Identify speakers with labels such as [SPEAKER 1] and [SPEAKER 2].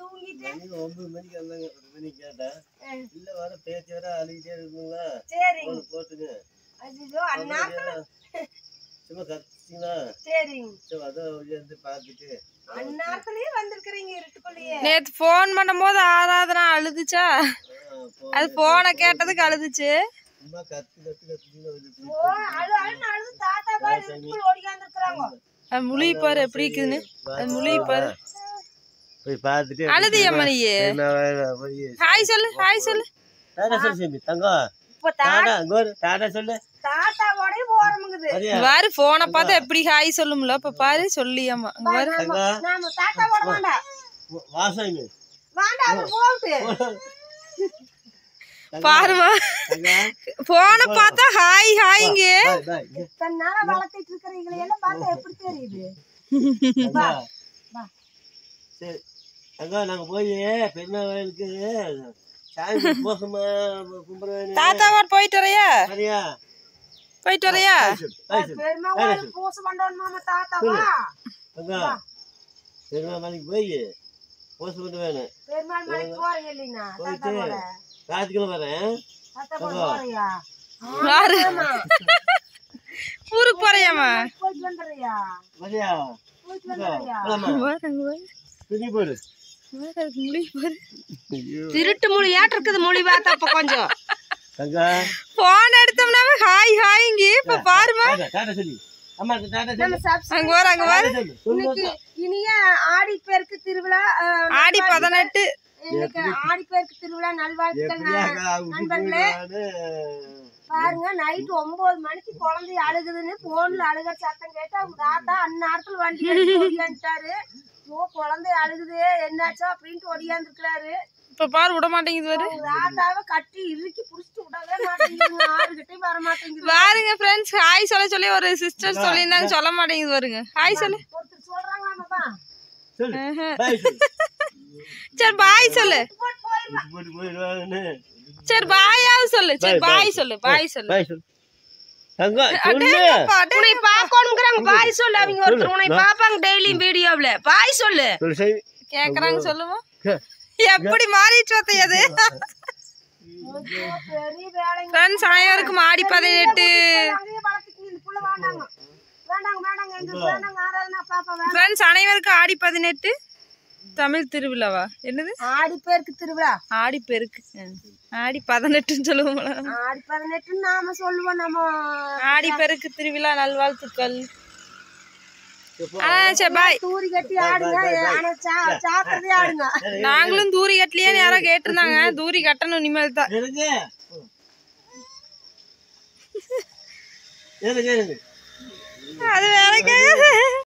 [SPEAKER 1] தூங்கிட்டு
[SPEAKER 2] மணி ஒன்பது மணிக்கு வந்தாங்க ஒரு மணிக்கு கேட்டேன்
[SPEAKER 1] ஆ,
[SPEAKER 2] இல்ல வர பேச்சு வர அழுகிட்டே இருக்குங்களா
[SPEAKER 1] சரிங்க
[SPEAKER 2] போன் போட்டுங்க
[SPEAKER 1] ஐயோ அண்ணா
[SPEAKER 2] அப்புறம் ஏன் சும்மா கத்துச்சிங்களா
[SPEAKER 1] சரிங்க
[SPEAKER 2] சரி அதான் வந்து பார்த்துட்டு
[SPEAKER 1] அந்நேரத்துலயே வந்திருக்கிறீங்க இருட்டுக்குள்ளேயே
[SPEAKER 3] நேத்து ஃபோன் பண்ணும்போது ஆராதனா அழுதுச்சா
[SPEAKER 2] ஆ, போ-
[SPEAKER 3] அது போனை கேட்டதுக்கு அழுதுச்சு
[SPEAKER 2] சும்மா கத்து கத்து கத்துச்சிங்களா வந்து
[SPEAKER 1] ஓ அழு அழுன்னு அழுது தாத்தா பாரு இருட்டுக்குள்ள ஓடியாந்துருக்குறாங்க
[SPEAKER 3] அது முழி பாரு எப்படி இருக்குதுன்னு அது முழி பாரு
[SPEAKER 2] போய் பார்த்துட்டு
[SPEAKER 3] அழுதியம்மா நீ
[SPEAKER 2] நான் வேற- போய்
[SPEAKER 3] ஹாய் சொல்லு ஹாய் சொல்லு
[SPEAKER 2] டாடா சொல்லு சாமி தங்கம்
[SPEAKER 1] இப்ப தா-
[SPEAKER 2] டாடா கோர் டாடா சொல்லு
[SPEAKER 1] தாத்தாவோடய போறமுங்குது
[SPEAKER 2] சரியா
[SPEAKER 3] பாரு போனை பார்த்தா எப்படி ஹாய் சொல்லும்ல இப்ப பாரு சொல்லியம்மா இங்க பாரு
[SPEAKER 2] தங்கம்
[SPEAKER 1] நாம தாத்தாவோட வேண்டாம்
[SPEAKER 2] வாசாமி
[SPEAKER 1] வேண்டாம் அவர் போகட்டு
[SPEAKER 3] பாருமா
[SPEAKER 2] தங்கம்
[SPEAKER 3] போனை பார்த்தா ஹாய் ஹாய்ங்க
[SPEAKER 2] பாய் பாய் இங்க.
[SPEAKER 1] தன்னால வளர்த்திட்டு இருக்கிறீங்களே எல்லாம் பார்த்தா எப்படி தெரியுது
[SPEAKER 2] தங்கம்.
[SPEAKER 1] வா.
[SPEAKER 2] சரி தங்கம் நாங்க போய் பெருமா வயலுக்கு சாமி மோசமா கும்பிடுவேன்
[SPEAKER 3] தாத்தாவோட போயிட்டு வரையா
[SPEAKER 2] சரியா
[SPEAKER 3] போயிட்டு வரையா
[SPEAKER 2] பாய் சொல்லு, பாய் சொல்லு.
[SPEAKER 1] பெருமா வாழ் பூச பண்ணணும் மாமா தாத்தாவா
[SPEAKER 2] தங்கம் பெருமா மலைக்கு போய் போஸ்ட் பண்ண வேணும்
[SPEAKER 1] பெருமாள் மலைக்கு போறீங்க இல்லைன்னா
[SPEAKER 2] போயிட்டு
[SPEAKER 1] தாத்தாவோட
[SPEAKER 2] ராத்திரிக்கிழமை வரேன்
[SPEAKER 1] தாத்தா கூட போறியா
[SPEAKER 3] பாரு ஊருக்கு போறியாமா
[SPEAKER 1] போயிட்டு வந்துடுறியா
[SPEAKER 2] வரியா
[SPEAKER 1] போயிட்டு வந்துடுறியா
[SPEAKER 2] போலாமா
[SPEAKER 3] பாரு அங்க பாரு
[SPEAKER 2] துணி போடு
[SPEAKER 3] பாரு, அது முழி பாரு
[SPEAKER 2] ஐயோ
[SPEAKER 1] திருட்டு மொழியாட்டு இருக்குது மொழி பார்த்தா இப்ப கொஞ்சம்
[SPEAKER 2] தங்கம்
[SPEAKER 3] போன் எடுத்தோம்னாவே ஹாய் ஹாய்ங்க இப்ப பாருமா
[SPEAKER 2] டாடா டாடா சொல்லி அம்மா டாடா சொல்லு
[SPEAKER 3] அங்க பாரு அங்க பாரு
[SPEAKER 2] டாடா சொல்லு சொல்லு
[SPEAKER 1] இன்னைக்கு இனிய ஆடி பெருக்கு திருவிழா அஹ்,
[SPEAKER 3] ஆடி பதினெட்டு
[SPEAKER 1] இன்னைக்கு ஆடி பெருக்கு திருவிழா நல்வாழ்த்துக்கள்
[SPEAKER 2] எப்படியா
[SPEAKER 1] ந-
[SPEAKER 2] அவங்க
[SPEAKER 1] நண்பர்களே
[SPEAKER 2] போயிடுவான்னு
[SPEAKER 1] பாருங்க நைட் ஒன்பது மணிக்கு குழந்தை அழுகுதுன்னு போன்ல அழுகிற சத்தம் கேட்டு அவங்க தாத்தா அந்நேரத்துல வண்டி எடுத்து ஓடியாந்துட்டாரு ஓ குழந்தை அழுகுது என்னாச்சோ அப்படின்ட்டு ஓடியாந்துருக்கிறாரு
[SPEAKER 3] இப்ப பாரு விட மாட்டேங்குது பாரு
[SPEAKER 1] அவங்க தாத்தாவை கட்டி இறுக்கி புடிச்சிட்டு விடவே மாட்டேங்குதுங்க ஆறுகிட்டையும் வர மாட்டேங்குது
[SPEAKER 3] பாருங்க ஃப்ரெண்ட்ஸ் ஹாய் சொல்ல சொல்லி ஒரு சிஸ்டர் சொல்லியிருந்தாங்க சொல்ல மாட்டேங்குது பாருங்க ஹாய் சொல்லு
[SPEAKER 1] ஒருத்தர் சொல்றாங்களாமாப்பா
[SPEAKER 2] சொல்லு
[SPEAKER 3] ஆஹா.
[SPEAKER 2] பாய் சொல்லு
[SPEAKER 3] சரி பாய் சொல்லு
[SPEAKER 1] போட்டு போய்
[SPEAKER 2] விட்டு போட்டு போயிடுவாங்கன்னு
[SPEAKER 3] சரி பாயாவது சொல்லு சரி பாய் சொல்லு பாய் சொல்லு
[SPEAKER 2] பாய் சொல்லு தங்கம் சொல்லு
[SPEAKER 3] அடேங்கப்பா, அடே-
[SPEAKER 1] உன்னை பாக்கணுங்கிறாங்க பாய் சொல்லு அவங்க ஒருத்தர் உன்னை பாப்பாங்க டெய்லி வீடியோவில் பாய் சொல்லு
[SPEAKER 2] சொல்லு சரி
[SPEAKER 3] கேக்குறாங்க சொல்லுமா
[SPEAKER 2] கே-
[SPEAKER 3] எப்படி மாறிட்டு அது
[SPEAKER 1] பெரிய வேலைங்க
[SPEAKER 3] ஃப்ரெண்ட்ஸ் அனைவருக்கும் ஆடி பதினெட்டு
[SPEAKER 1] அங்கேயே வளர்த்துக்கீங்க இந்த புள்ள வேண்டாங்க வேண்டாங்க வேண்டாங்க எங்களுக்கு வேண்டாங்க ஆராதனா பாப்பா வேண்டாம்
[SPEAKER 3] ஃப்ரெண்ட்ஸ் அனைவருக்கும் ஆடி பதினெட்டு தமிழ் திருவிழாவா என்னது
[SPEAKER 1] ஆடி பேருக்கு திருவிழா
[SPEAKER 3] ஆடி பெருக்கு ம். ஆடி பதினெட்டுன்னு சொல்லுவோம்ல
[SPEAKER 1] ஆடி பதினெட்டுன்னு நாம சொல்லுவோம் நம்ம
[SPEAKER 3] ஆடி பெருக்கு திருவிழா நல்வாழ்த்துக்கள் ஆ சரி பாய்
[SPEAKER 1] தூரி கட்டி ஆடுங்க ஆனா சா- சாக்கிரதையா ஆடுங்க
[SPEAKER 3] நாங்களும் தூரி கட்டலையான்னு யாரோ கேட்டிருந்தாங்க தூரி கட்டணும் இனிமேல் தான்
[SPEAKER 2] எனக்கு எனக்கு எனக்கு
[SPEAKER 3] அது வேலைக்கு